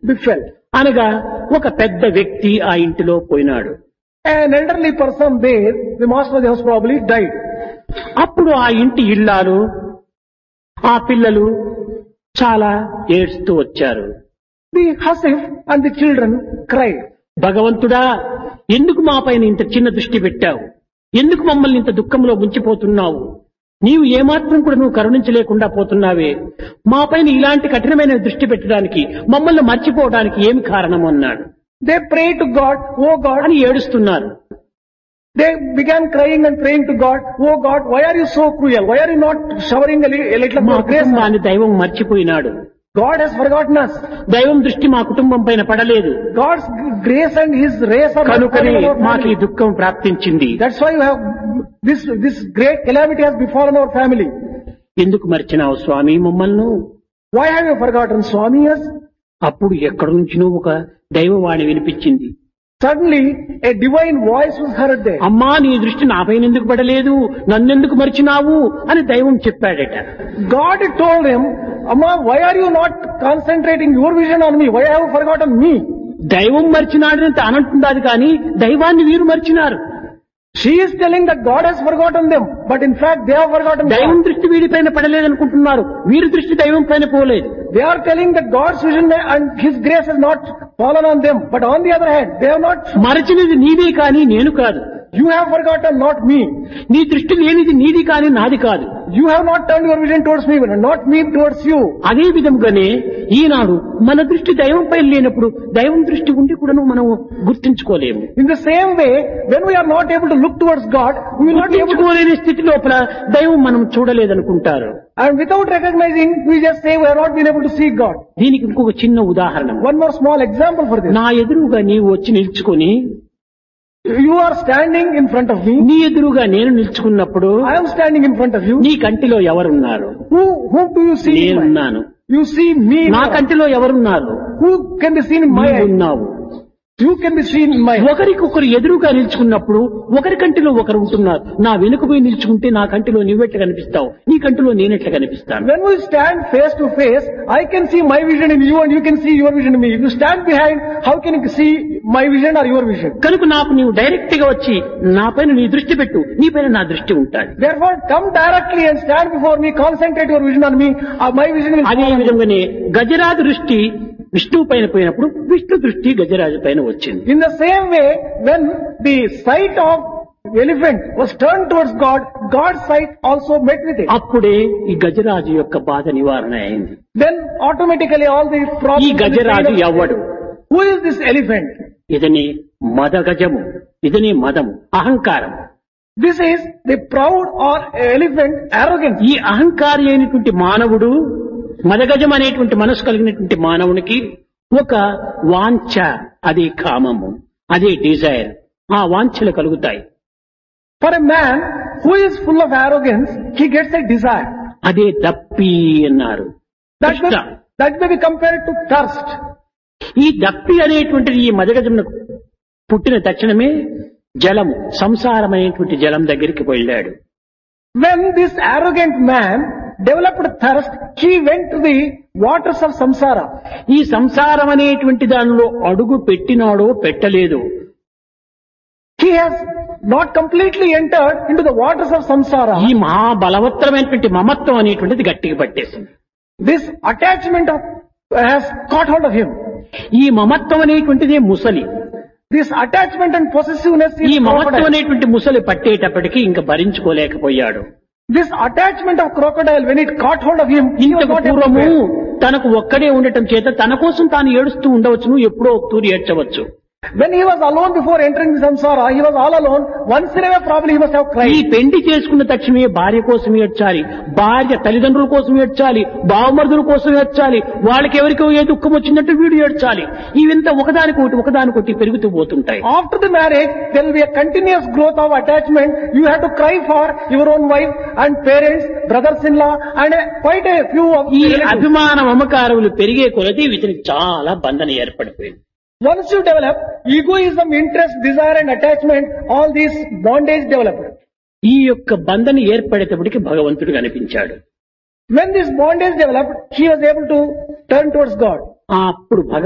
befell. అనగా ఒక పెద్ద వ్యక్తి ఆ ఇంటిలో పోయినాడు An elderly person there, the master of the house probably died. అప్పుడు ఆ ఇంటి ఇల్లాలు ఆ పిల్లలు చాలా ఏడుస్తూ వచ్చారు The Hasif and the children cried. భగవంతుడా ఎందుకు మా పైన ఇంత చిన్న దృష్టి పెట్టావు ఎందుకు మమ్మల్ని ఇంత దుఃఖంలో ముంచిపోతున్నావు నీవు ఏమాత్రం కూడా నువ్వు కరుణించలేకుండా పోతున్నావే మా పైన ఇలాంటి కఠినమైన దృష్టి పెట్టడానికి మమ్మల్ని మర్చిపోవడానికి ఏమి కారణం అన్నాడు They prayed to God, Oh God, అని ఏడుస్తున్నారు they began crying and praying to God, Oh God, why are you so cruel? Why are you not showering a, li- a little మా more grace? on us? కుటుంబాన్ని దైవం మర్చిపోయినాడు God has forgotten us. దైవం దృష్టి మా కుటుంబం పైన పడలేదు God's grace and His race are not కనుకనే falling on our మాకు ఈ family. దుఃఖం ప్రాప్తించింది That's why you have this this great calamity has befallen our family. ఎందుకు మర్చినావు స్వామి మమ్మల్ని Why have you forgotten Swami us? అప్పుడు ఎక్కడి నుంచినో ఒక దైవవాణి వినిపించింది Suddenly, a divine voice was heard there. అమ్మా నీ దృష్టి నాపైన ఎందుకు పడలేదు నన్నెందుకు మర్చినావు అని దైవం చెప్పాడట God told him, Amma, why are you not concentrating your vision on me? Why have you forgotten me? దైవం మర్చినాడని అనంటున్నది కానీ దైవాన్ని వీరు మర్చినారు She is telling that God has forgotten them, but in fact they have forgotten దైవం God. దృష్టి వీరిపైన పడలేదనుకుంటున్నారు వీరి దృష్టి దైవం పైన పోలేదు They are telling that God's vision and His grace has not fallen on them, but on the other hand, they have not, మరచినది నీదే కానీ నేను కాదు you have forgotten, not me. నీ దృష్టి లేనిది నీది కానీ నాది కాదు You have not turned your vision towards me, but not me towards you. అదే విధంగానే ఈనాడు మన దృష్టి దైవం పైన లేనప్పుడు దైవం దృష్టి ఉండి కూడాను మనం గుర్తించుకోలేము In the same way, when we are not able to look towards God, we will not be able to, గుర్తించుకోలేని స్థితి లోపల దైవం మనం చూడలేదనుకుంటారు and without recognizing, we just say we have not been able to see God. దీనికి ఇంకొక చిన్న ఉదాహరణ One more small example for this. నా ఎదురుగా నీవు వచ్చి నిల్చుకొని You are standing in front of me. నీ ఎదురుగా నేను నిల్చుకున్నప్పుడు I am standing in front of you. నీ కంటిలో ఎవరున్నారు Who, whom do you see? in my- నేనున్నాను You see me. in నా your- కంటిలో ఎవరున్నారు Who can be seen in my నీవు eyes? ఉన్నావు You can be seen in my eyes. ఒకరికొకరు ఎదురుగా నిల్చుకున్నప్పుడు ఒకరి కంటిలో ఒకరు ఉంటున్నారు నా వెనుక పోయి నిల్చుకుంటే నా కంటిలో నువ్వెట్లా కనిపిస్తావు నీ కంటిలో నేనెట్లా కనిపిస్తాను When we stand face to face, I can see my vision in you and you can see your vision in me. If you stand behind, how can you see my vision or your vision? కనుక నాకు నీవు direct గా వచ్చి నా పైన నీ దృష్టి పెట్టు నీ పైన నా దృష్టి ఉంటాడు Therefore, come directly and stand before me, concentrate your vision on me, or my vision will అదే fall on you. విధంగానే గజరాజు దృష్టి విష్ణువు పైన పోయినప్పుడు విష్ణు దృష్టి గజరాజు పైన వచ్చింది In the same way, when the sight of elephant was turned towards God, God's sight also met with it. అప్పుడే ఈ గజరాజు యొక్క బాధ నివారణ అయింది Then automatically all the ఈ problems. will be గజరాజు freed up. ఎవడు Who is this elephant? ఇదని మద గజము ఇదని మదము అహంకారం This is the proud or elephant arrogance. ఈ అహంకారి అయినటువంటి మానవుడు మదగజం అనేటువంటి మనసు కలిగినటువంటి మానవునికి ఒక వాంఛ అదే కామము అదే డిజైర్ ఆ వాంఛలు కలుగుతాయి For a man who is full of arrogance, he gets a desire. అదే దప్పి అన్నారు That may, తృష్ణ. that may be compared to thirst. ఈ దప్పి అనేటువంటిది ఈ మదగజమునకు పుట్టిన తక్షణమే జలము సంసారం అనేటువంటి జలం దగ్గరికి వెళ్ళాడు When this arrogant man developed thirst, he went to the waters of samsara. ఈ సంసారం అనేటువంటి దానిలో అడుగు పెట్టినాడో పెట్టలేదు He has not completely entered into the waters of samsara. ఈ మహాబలవత్తరమైనటువంటి మమత్వం అనేటువంటిది గట్టిగా పట్టేసింది This attachment of, has caught hold of him. ఈ మమత్వం అనేటువంటిదే ముసలి This attachment and possessiveness ఈ is మమత్వం crocodile. అనేటువంటి ముసలి పట్టేటప్పటికి ఇంకా భరించుకోలేకపోయాడు This attachment of crocodile, when it caught hold of him, he was ఇంతకు not able to పూర్వము bear. తనకు ఒక్కడే ఉండటం చేత తన కోసం తాను ఏడుస్తూ ఉండవచ్చును ఎప్పుడో ఒక తూరి ఏడ్చవచ్చు When he was alone before entering the samsara, he was all alone. Once in a way, probably he must have ఈ cried. పెండి చేసుకున్న తక్షణమే భార్య కోసం ఏడ్చాలి భార్య తల్లిదండ్రుల కోసం ఏడ్చాలి బావమరుదుల కోసం ఏడ్చాలి వాళ్ళకి ఎవరికో ఏ దుఃఖం వచ్చిందంటే వీడు ఏడ్చాలి ఇవంతా ఒకదానికొకటి ఒకదానికొకటి పెరుగుతూ పోతుంటాయి After the marriage, there will be a continuous growth of attachment. You have to cry for your own wife and parents, brothers-in-law, and uh, quite a few of ఈ the relatives. అభిమాన మమకారములు పెరిగే కొలది ఇతనికి చాలా బంధన ఏర్పడిపోయింది Once you develop egoism, interest, desire, and attachment, all these bondage developed. ఈ యొక్క బంధన ఏర్పడేటప్పటికి భగవంతుడు కనిపించాడు When this bondage developed, he was able to turn towards God. అప్పుడు భగవంతుడు